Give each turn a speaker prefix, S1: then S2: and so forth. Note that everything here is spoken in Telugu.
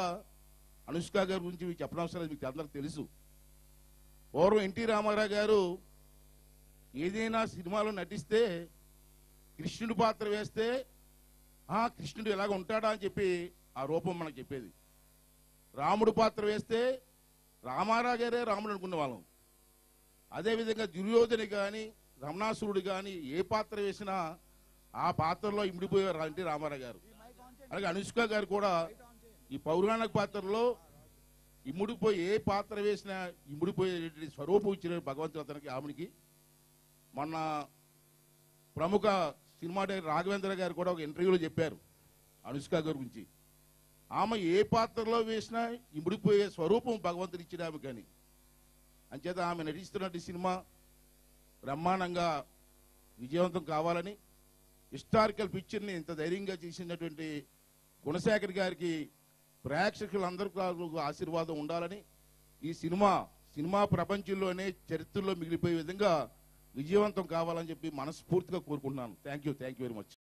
S1: అనుష్క గారి గురించి మీకు చెప్పడం అవసరం లేదు, మీకు అందరికి తెలుసు పూర్వం ఎన్టీ రామారావు గారు ఏదైనా సినిమాలో నటిస్తే కృష్ణుడి పాత్ర వేస్తే ఆ కృష్ణుడు ఎలాగ ఉంటాడా అని చెప్పి ఆ రూపం మనకు చెప్పేది రాముడు పాత్ర వేస్తే రామారావు గారే రాముడు అనుకునే వాళ్ళం అదేవిధంగా దుర్యోధని కానీ రమణాసురుడు కానీ ఏ పాత్ర వేసినా ఆ పాత్రలో ఇమిడిపోయారు ఎన్టీ రామారావు గారు అలాగే అనుష్క గారు కూడా ఈ పౌరాణిక పాత్రలో ఇముడిపోయి ఏ పాత్ర వేసినా ఇముడిపోయే స్వరూపం ఇచ్చిన భగవంతుడు అతనికి ఆమెకి మొన్న ప్రముఖ సినిమా డైరెక్టర్ రాఘవేంద్ర గారు కూడా ఒక ఇంటర్వ్యూలో చెప్పారు అనుష్క గారి గురించి ఆమె ఏ పాత్రలో వేసినా ఇముడిపోయే స్వరూపం భగవంతుడు ఇచ్చిన ఆమె కానీ అంచేత ఆమె నటిస్తున్నట్టు సినిమా బ్రహ్మాండంగా విజయవంతం కావాలని హిస్టారికల్ పిక్చర్ని ఇంత ధైర్యంగా చేసినటువంటి గుణశేఖర్ గారికి ప్రేక్షకులందరికీ ఆశీర్వాదం ఉండాలని ఈ సినిమా సినిమా ప్రపంచంలోనే చరిత్రలో మిగిలిపోయే విధంగా విజయవంతం కావాలని చెప్పి మనస్ఫూర్తిగా కోరుకుంటున్నాను thank you thank you very much